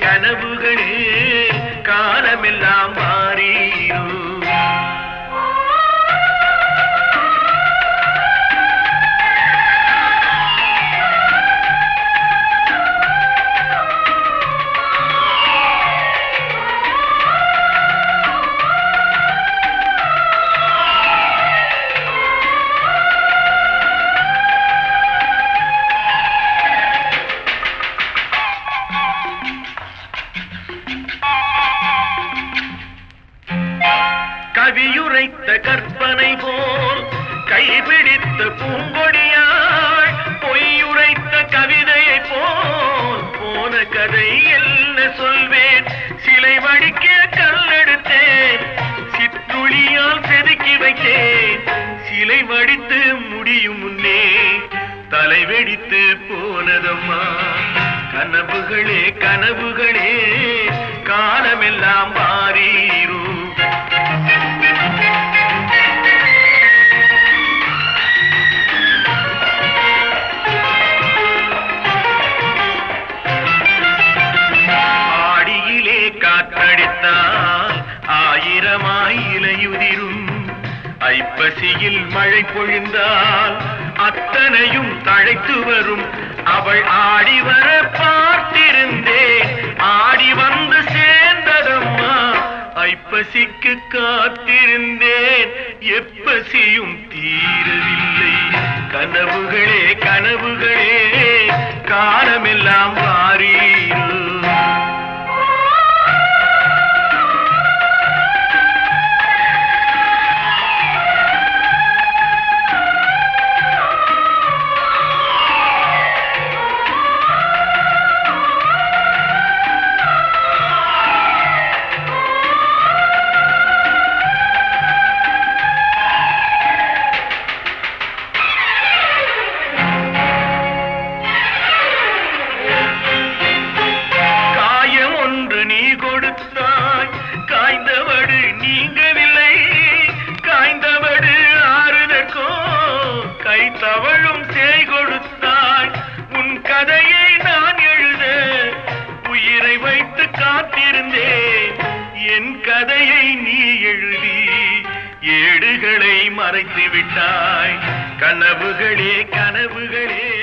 கனவுகளே காலமெல்லாம் மாறீரோ கவியுரைத்த கற்பனை போல் கைபிடித்த பூங்கொடியாள் பொய்யுரைத்த கவிதையை போல் போன கதை என்ன சொல்வேன் சிலை வடிக்க கல்லெடுத்தேன் சிற்றுளியால் செதுக்கி வைத்தேன் சிலை வடித்து முடியும் முன்னே தலை வெடித்து போனதம்மா கனவுகளே கனவுகளே காலமெல்லாம் மாறீரும் ஆடியிலே காற்றடித்தால் ஆயிரமாய் இலையுதிரும் ஐப்பசியில் மழை பொழிந்தால் அத்தனையும் தழைத்து வரும் அவள் ஆடி வர பார்த்திருந்தேன் ஆடி வந்து சேர்ந்ததம்மா ஐப்பசிக்கு காத்திருந்தேன் எப்பசியும் தீரவில்லை கனவுகளே கனவுகளே காலமெல்லாம் மாறீரு காயம் ஒன்று நீ கொடுத்தாய் காய்ந்தவடு நீங்கவில்லை காய்ந்தவடு ஆறுதற்கோ கை தவழும் சேய் கொடுத்தாய் உன் கதையை நான் எழுத உயிரை வைத்து காத்திருந்தேன் என் கதையை நீ எழுதி ஏடுகளை மறைத்து விட்டாய் கனவுகளே கனவுகளே